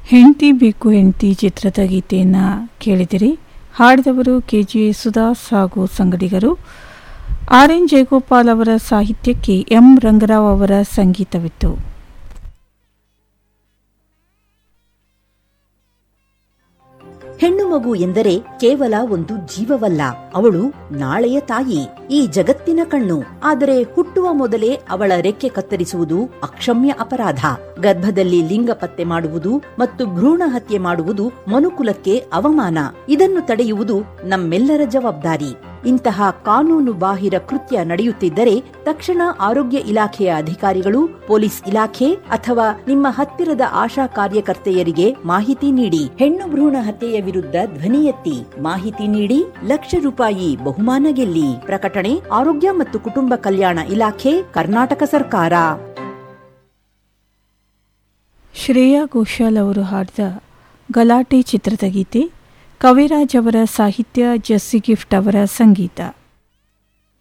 ಹೆಂಡತಿ ಬೇಕು ಹೆಂಡತಿ ಚಿತ್ರದ ಗೀತೆಯನ್ನು ಕೇಳಿದಿರಿ ಹಾಡಿದವರು ಕೆ ಜಿ ಸುಧಾಸ್ ಹಾಗೂ ಸಂಗಡಿಗರು ಆರ್ ಎನ್ ಜಯಗೋಪಾಲ್ ಅವರ ಸಾಹಿತ್ಯಕ್ಕೆ ಎಂ ರಂಗರಾವ್ ಅವರ ಸಂಗೀತವಿತ್ತು ಹೆಣ್ಣು ಮಗು ಎಂದರೆ ಕೇವಲ ಒಂದು ಜೀವವಲ್ಲ ಅವಳು ನಾಳೆಯ ತಾಯಿ ಈ ಜಗತ್ತಿನ ಕಣ್ಣು ಆದರೆ ಹುಟ್ಟುವ ಮೊದಲೇ ಅವಳ ರೆಕ್ಕೆ ಕತ್ತರಿಸುವುದು ಅಕ್ಷಮ್ಯ ಅಪರಾಧ ಗರ್ಭದಲ್ಲಿ ಲಿಂಗ ಪತ್ತೆ ಮಾಡುವುದು ಮತ್ತು ಭ್ರೂಣ ಹತ್ಯೆ ಮಾಡುವುದು ಮನುಕುಲಕ್ಕೆ ಅವಮಾನ ಇದನ್ನು ತಡೆಯುವುದು ನಮ್ಮೆಲ್ಲರ ಜವಾಬ್ದಾರಿ ಇಂತಹ ಕಾನೂನು ಬಾಹಿರ ಕೃತ್ಯ ನಡೆಯುತ್ತಿದ್ದರೆ ತಕ್ಷಣ ಆರೋಗ್ಯ ಇಲಾಖೆಯ ಅಧಿಕಾರಿಗಳು ಪೊಲೀಸ್ ಇಲಾಖೆ ಅಥವಾ ನಿಮ್ಮ ಹತ್ತಿರದ ಆಶಾ ಕಾರ್ಯಕರ್ತೆಯರಿಗೆ ಮಾಹಿತಿ ನೀಡಿ ಹೆಣ್ಣು ಭ್ರೂಣ ಹತ್ಯೆಯ ವಿರುದ್ಧ ಧ್ವನಿ ಎತ್ತಿ ಮಾಹಿತಿ ನೀಡಿ ಲಕ್ಷ ರೂಪಾಯಿ ಬಹುಮಾನ ಗೆಲ್ಲಿ ಪ್ರಕಟಣೆ ಆರೋಗ್ಯ ಮತ್ತು ಕುಟುಂಬ ಕಲ್ಯಾಣ ಇಲಾಖೆ ಕರ್ನಾಟಕ ಸರ್ಕಾರ ಶ್ರೇಯಾ ಘೋಷಾಲ್ ಅವರು ಹಾಡಿದ ಗಲಾಟೆ ಚಿತ್ರದ ಗೀತೆ ಕವಿರಾಜ್ ಅವರ ಸಾಹಿತ್ಯ ಜಸ್ಸಿ ಗಿಫ್ಟ್ ಅವರ ಸಂಗೀತ